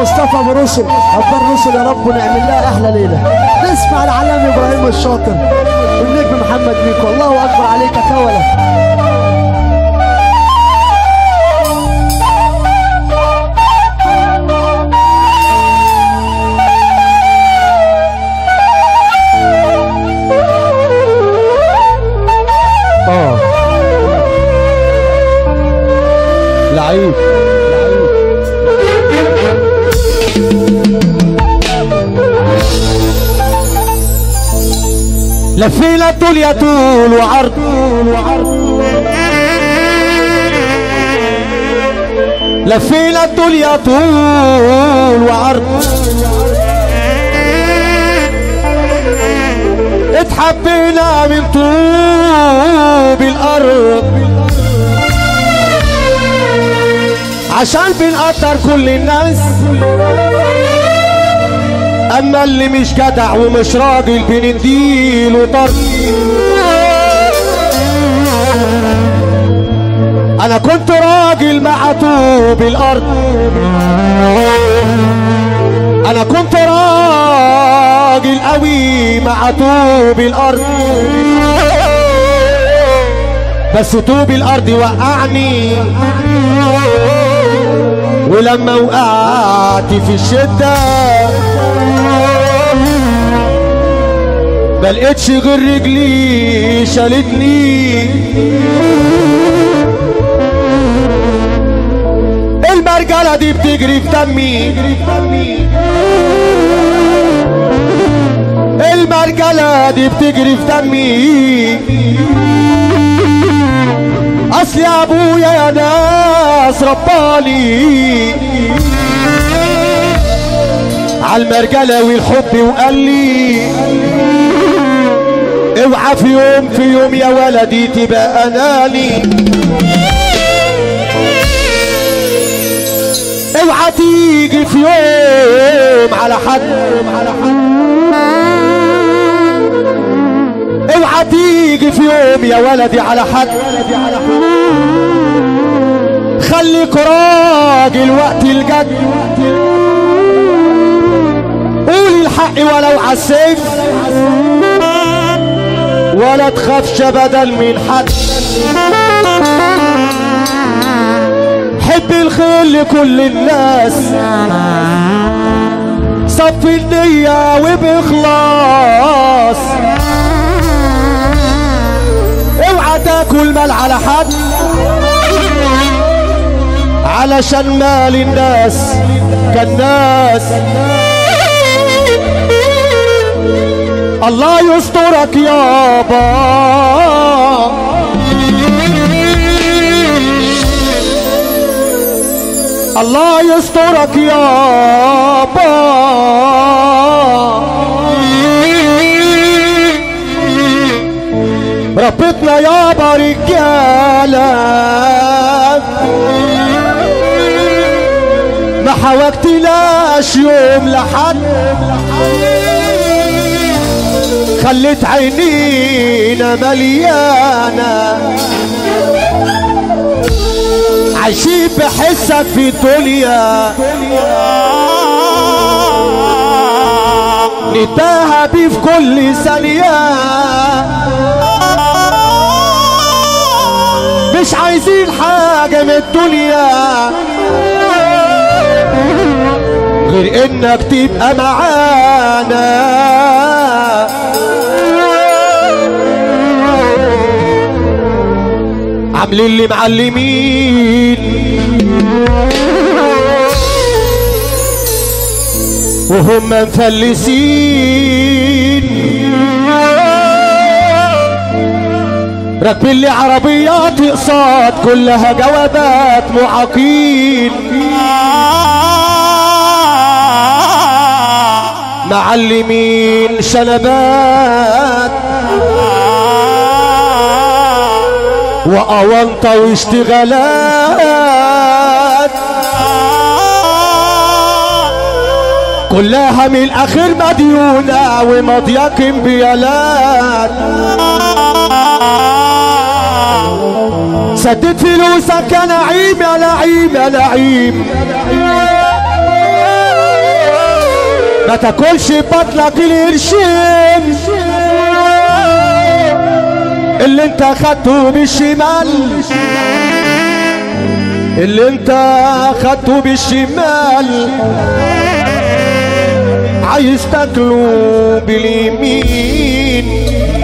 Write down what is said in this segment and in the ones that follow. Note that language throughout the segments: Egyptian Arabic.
مصطفى ابو رسل اكبر رسل يا رب ونعمل لها احلى ليله نسمع العلام ابراهيم الشاطر والنجم محمد ميكو الله اكبر عليك يا كوله اه لعيب لفينا الدنيا طول وعرض لفينا الدنيا طول وعرض اتحبينا من طوب الارض عشان بنقدر كل الناس اما اللي مش جدع ومش راجل بنديله طرد انا كنت راجل مع طوب الارض انا كنت راجل قوي مع طوب الارض بس طوب الارض وقعني ولما وقعت في الشده ما لقيتش غير رجلي شالتني المرجلة دي بتجري في دمي المرجلة دي بتجري في دمي اصل يا ابويا يا ناس رباني عالمرجلة والحب وقال لي اوعى في يوم في يوم يا ولدي تبقى اناني اوعى تيجي في يوم على حد اوعى تيجي في يوم يا ولدي على حد خليك راجل وقت الجد قول الحق ولو عالسيف ولا تخافش بدل من حد حب الخير لكل الناس صف النية وبإخلاص اوعى تاكل مال على حد علشان مال الناس كالناس الله يسترك يابا الله يسترك يابا ربتنا يابا رجاله ما حوجتلاش يوم لحد خليت عينينا مليانة عايشين بحسك في الدنيا نتاها بيه في كل ثانية مش عايزين حاجة من الدنيا غير انك تبقى معانا عاملين لي معلمين وهم مفلسين راكبين لي عربيات اقساط كلها جوابات معاقين معلمين شنبات وأونطة واشتغالات كلها من الأخير مديونة وماضية كمبيالات سدد فلوسك يا نعيم يا نعيم يا نعيم ما تاكلش بطلك القرشين اللي انت خدته بالشمال اللي انت خدته بالشمال عايز تاكله باليمين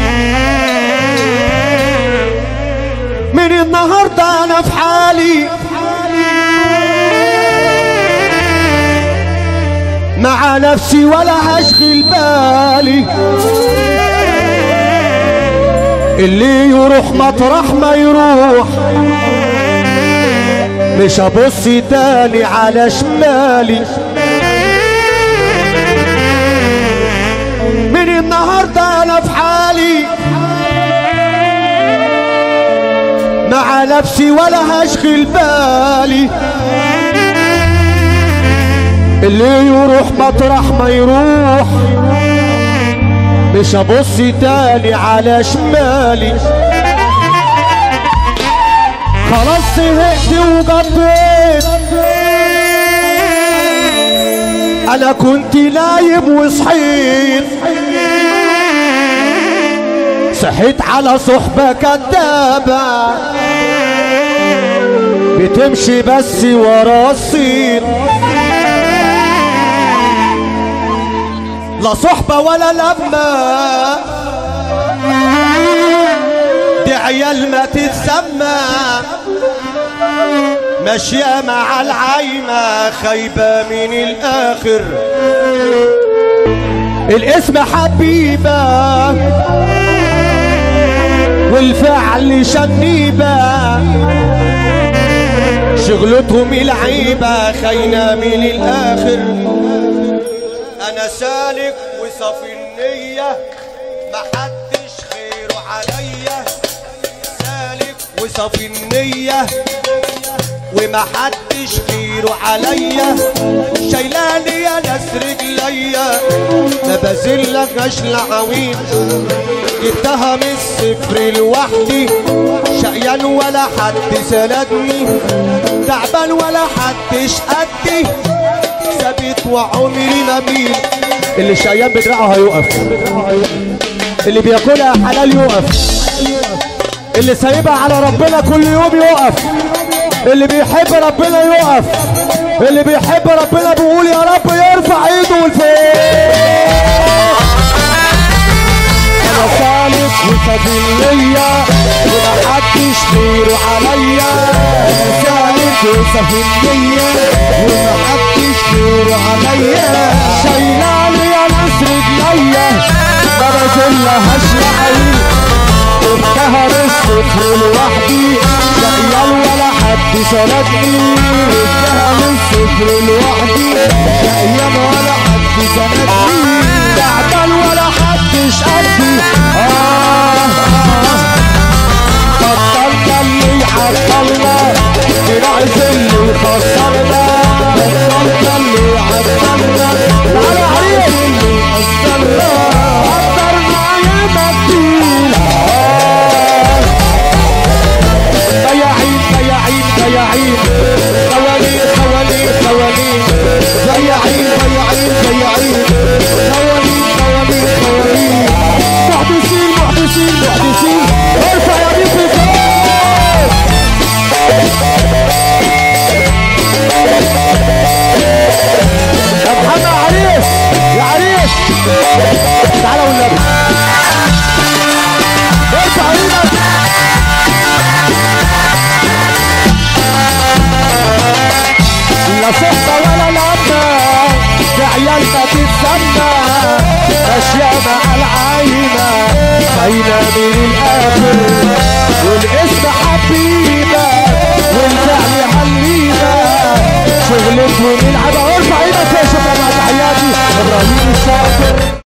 من النهارده انا في حالي مع نفسي ولا هشغل بالي اللي يروح مطرح ما يروح مش هبص تاني على شمالي من النهارده انا في حالي مع نفسي ولا هشغل بالي اللي يروح مطرح ما يروح مش هبص تاني على شمالي خلاص زهقت وقضيت انا كنت نايم وصحيت صحيت على صحبة كدابة بتمشي بس ورا الصين لا صحبة ولا لما دي عيال ما تتسمى ماشية مع العايمة خايبة من الآخر الاسم حبيبة والفعل شنيبة شغلتهم العيبة خاينة من الآخر أنا سالك وصافي النية محدش خيره عليا سالك وصافي النية ومحدش خيره عليا شايلاني يا ناس رجليا ما بذلكش لعوين جبتها من الصفر لوحدي شقيان ولا حد سندني تعبان ولا حدش قدي ثابت وعمري ما ميل اللي شقيان بدراعه هيقف اللي بياكلها حلال يقف اللي سايبها على ربنا كل يوم يقف اللي بيحب ربنا يقف اللي بيحب ربنا بيقول يا رب يرفع ايده لفوق انا سالك وسفينية ومحدش غيره عليا انا سالك وسفينية ومحدش غيره عليا شايلاني يا ناس رجليا ما بذلهاش لعين انتهر الصفر لوحدي شقيان ولا حد سندني انتهر الصفر لوحدي شقيان ولا حد سندني تعبان ولا حدش قدي آه بطلت اللي يعطلنا بنعز اللي خسرنا بطلت اللي يعطلنا على عريس اللي خسرنا قدرنا يا مكتيل ضياعين ضياعين ضياعين خوالين خوالين خوالين ضياعين ضياعين ضياعين خوالين خوالين خوالين محدثين محدثين محدثين ارفع يا بيك فوق يا محمد عريس يا عريس تعالى والنبي ارفع ايدك لا صحبة ولا لما في عيال ما تتسمى اشياء مع العايمة خاينة من الاخر والاسم حبيبة والفعل حليبة شغلته نلعب ارفع ايدك يا شباب مع تحياتي ابراهيم الشاطر